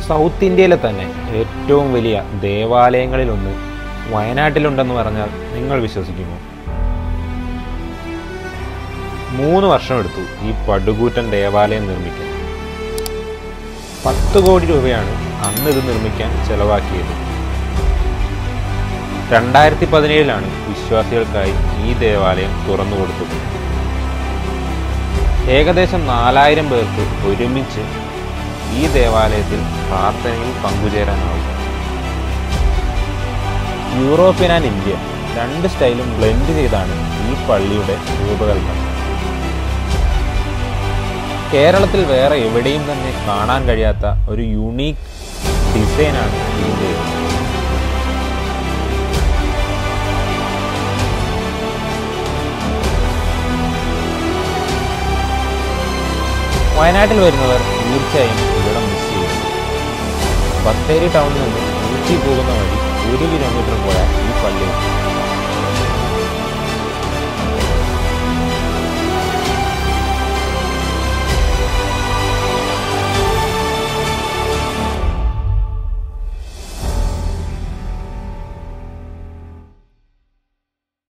south ഇന്ത്യയിലെ തന്നെ ഏറ്റവും വലിയ ദേവാലയങ്ങളിലൊന്ന് വയനാട്ടിലുണ്ടെന്ന് പറഞ്ഞാൽ നിങ്ങൾ വിശ്വസിക്കുമോ മൂന്ന് വർഷമെടുത്തു ഈ പടുകൂറ്റൻ ദേവാലയം നിർമ്മിക്കാൻ പത്ത് കോടി രൂപയാണ് അന്ന് ഇത് നിർമ്മിക്കാൻ ചെലവാക്കിയത് രണ്ടായിരത്തി പതിനേഴിലാണ് വിശ്വാസികൾക്കായി ഈ ദേവാലയം തുറന്നു കൊടുത്തത് ഏകദേശം നാലായിരം പേർക്ക് ഒരുമിച്ച് ഈ ദേവാലയത്തിൽ പ്രാർത്ഥനയിൽ പങ്കുചേരാനാവും യൂറോപ്യൻ ആൻഡ് ഇന്ത്യ രണ്ട് സ്റ്റൈലും ബ്ലെൻഡ് ചെയ്താണ് ഈ പള്ളിയുടെ രൂപകൽപ്പന കേരളത്തിൽ വേറെ എവിടെയും തന്നെ കാണാൻ കഴിയാത്ത ഒരു യുണീക്ക് ഡിസൈനാണ് ഇതിൻ്റേത് വയനാട്ടിൽ വരുന്നവർ തീർച്ചയായും ഇവിടെ മിസ് ചെയ്യും ബത്തേരി ടൗണിൽ നിന്ന് ഊട്ടി പോകുന്ന വഴി ഒരു കിലോമീറ്റർ പോയാൽ ഈ പള്ളി